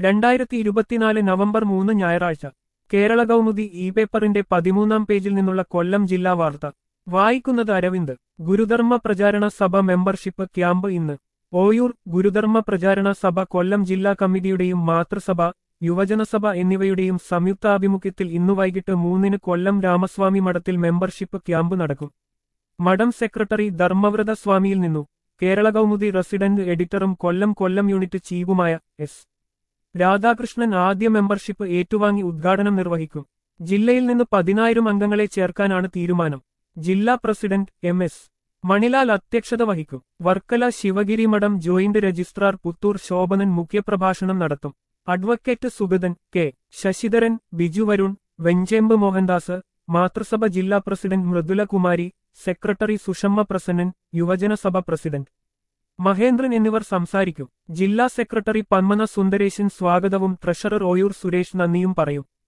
രണ്ടായിരത്തി ഇരുപത്തിനാല് നവംബർ മൂന്ന് ഞായറാഴ്ച കേരള കൗമുദി ഇ പേപ്പറിന്റെ പതിമൂന്നാം പേജിൽ നിന്നുള്ള കൊല്ലം ജില്ലാ വാർത്ത വായിക്കുന്നത് അരവിന്ദ് ഗുരുധർമ്മ പ്രചാരണ സഭ മെമ്പർഷിപ്പ് ക്യാമ്പ് ഇന്ന് ഓയൂർ ഗുരുധർമ്മ പ്രചാരണ സഭ കൊല്ലം ജില്ലാ കമ്മിറ്റിയുടെയും മാതൃസഭ യുവജനസഭ എന്നിവയുടെയും സംയുക്താഭിമുഖ്യത്തിൽ ഇന്നു വൈകിട്ട് മൂന്നിന് കൊല്ലം രാമസ്വാമി മഠത്തിൽ മെമ്പർഷിപ്പ് ക്യാമ്പ് നടക്കും മഠം സെക്രട്ടറി ധർമ്മവ്രത സ്വാമിയിൽ നിന്നു കേരള കൗമുദി റെസിഡന്റ് എഡിറ്ററും കൊല്ലം കൊല്ലം യൂണിറ്റ് ചീഫുമായ എസ് രാധാകൃഷ്ണൻ ആദ്യ മെമ്പർഷിപ്പ് ഏറ്റുവാങ്ങി ഉദ്ഘാടനം നിർവഹിക്കും ജില്ലയിൽ നിന്ന് പതിനായിരം അംഗങ്ങളെ ചേർക്കാനാണ് തീരുമാനം ജില്ലാ പ്രസിഡന്റ് എം എസ് മണിലാൽ അധ്യക്ഷത വഹിക്കും വർക്കല ശിവഗിരി മഠം ജോയിന്റ് രജിസ്ട്രാർ പുത്തൂർ ശോഭനൻ മുഖ്യപ്രഭാഷണം നടത്തും അഡ്വക്കേറ്റ് സുഗതൻ കെ ശശിധരൻ ബിജു വരുൺ വെഞ്ചേമ്പ് മോഹൻദാസ് മാതൃസഭ ജില്ലാ പ്രസിഡന്റ് മൃദുലകുമാരി സെക്രട്ടറി സുഷമ്മ പ്രസന്നൻ യുവജനസഭ പ്രസിഡന്റ് മഹേന്ദ്രൻ എന്നിവർ സംസാരിക്കും ജില്ലാ സെക്രട്ടറി പന്മന സുന്ദരേശൻ സ്വാഗതവും ട്രഷറർ ഓയൂർ സുരേഷ് നന്ദിയും പറയും